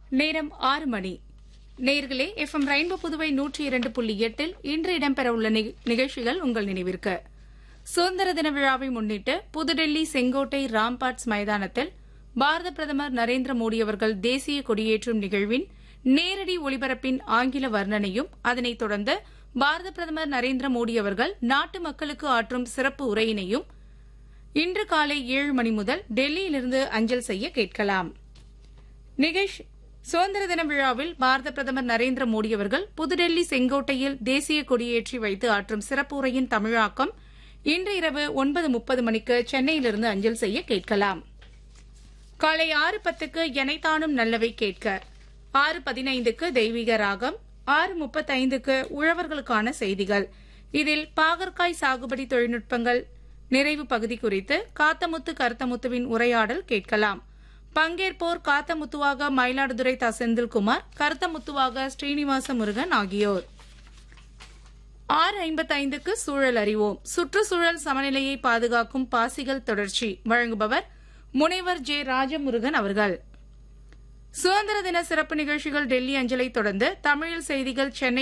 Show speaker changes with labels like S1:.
S1: நேரம் ஆறு மணி நேர்களே எஃப்எம் ரெயின்போ புதுவை நூற்றி இரண்டு புள்ளி எட்டில் இன்று இடம்பெறவுள்ள நிக- நிகழ்ச்சிகள் உங்கள் நினைவிற்கு சுதந்திர தின விழாவை முன்னிட்டு புதுடெல்லி செங்கோட்டை ராம்பாட்ஸ் மைதானத்தில் பாரத பிரதமர் நரேந்திர மோடி அவர்கள் தேசிய கொடியேற்றும் நிகழ்வின் நேரடி ஒளிபரப்பின் ஆங்கில வர்ணனையும் அதனைத் தொடர்ந்து பாரத பிரதமர் நரேந்திர மோடி அவர்கள் நாட்டு மக்களுக்கு ஆற்றும் சிறப்பு உரையினையும் இன்று காலை ஏழு மணி முதல் டெல்லியிலிருந்து அஞ்சல் செய்ய கேட்கலாம் நிகேஷ் சுதந்திர தின விழாவில் பாரத பிரதமர் நரேந்திர மோடி அவர்கள் புதுடெல்லி செங்கோட்டையில் தேசிய கொடியேற்றி வைத்து ஆற்றும் சிறப்பு உரையின் தமிழாக்கம் இன்று இரவு ஒன்பது முப்பது மணிக்கு சென்னையிலிருந்து அஞ்சல் செய்ய கேட்கலாம் காலை ஆறு பத்துக்கு எனைத்தானும் நல்லவை கேட்க ஆறு பதினைந்துக்கு தெய்வீக ராகம் ஆறு முப்பத்தைந்துக்கு உழவர்களுக்கான செய்திகள் இதில் பாகற்காய் சாகுபடி தொழில்நுட்பங்கள் நிறைவு பகுதி குறித்து காத்தமுத்து கருத்தமுத்துவின் உரையாடல் கேட்கலாம் பங்கேற்போர் காத்தமுத்துவாக மயிலாடுதுறை த செந்தில்குமார் கருத்தமுத்துவாக ஸ்ரீனிவாச முருகன் ஆகியோர் ஆறு ஐம்பத்தைந்துக்கு சூழல் அறிவோம் சுற்றுச்சூழல் சமநிலையை பாதுகாக்கும் பாசிகள் தொடர்ச்சி வழங்குபவர் முனைவர் ஜே ராஜமுருகன் அவர்கள் சுதந்திர தின சிறப்பு நிகழ்ச்சிகள் டெல்லி அஞ்சலை தொடர்ந்து தமிழில் செய்திகள் சென்னை